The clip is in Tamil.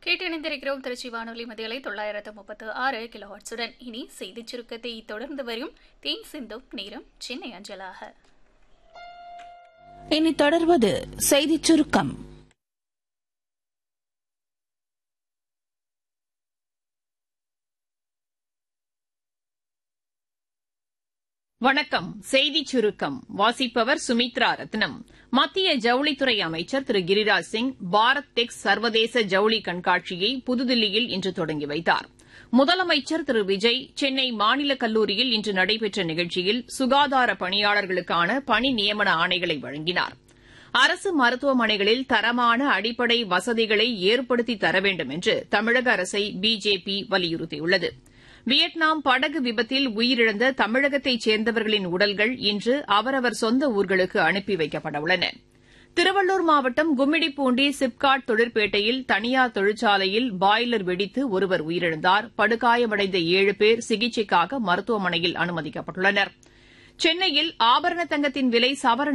கேட்டிணைந்திருக்கிறோம் திருச்சி வானொலி மதியலை தொள்ளாயிரத்து முப்பத்து ஆறு கிலோஹாட்ஸுடன் இனி செய்திச் சுருக்கத்தை தொடர்ந்து வரும் தேன் சிந்தும் நேரம் சென்னை அஞ்சலாக இனி தொடர்வது செய்திச் சுருக்கம் வணக்கம் செய்திச் சுருக்கம் வாசிப்பவர் சுமித்ரா ரத்னம் மத்திய ஜவுளித்துறை அமைச்சர் திரு கிரிராஜ் சிங் பாரத் டெக்ஸ் சர்வதேச ஜவுளி கண்காட்சியை புதுதில்லியில் இன்று தொடங்கி வைத்தார் முதலமைச்சர் திரு விஜய் சென்னை மாநில கல்லூரியில் இன்று நடைபெற்ற நிகழ்ச்சியில் சுகாதார பணியாளர்களுக்கான பணி நியமன ஆணைகளை வழங்கினார் அரசு மருத்துவமனைகளில் தரமான அடிப்படை வசதிகளை ஏற்படுத்தி தர வேண்டும் என்று தமிழக அரசை பிஜேபி வலியுறுத்தியுள்ளது வியட்நாம் படகு விபத்தில் உயிரிழந்த தமிழகத்தைச் சேர்ந்தவர்களின் உடல்கள் இன்று அவரவர் சொந்த ஊர்களுக்கு அனுப்பி வைக்கப்பட உள்ளன திருவள்ளூர் மாவட்டம் கும்மிடிப்பூண்டி சிப்காட் தொழிற்பேட்டையில் தனியார் தொழிற்சாலையில் பாய்லர் வெடித்து ஒருவர் உயிரிழந்தார் படுகாயமடைந்த ஏழு பேர் சிகிச்சைக்காக மருத்துவமனையில் அனுமதிக்கப்பட்டுள்ளனர் சென்னையில் ஆபரண தங்கத்தின் விலை சவரன்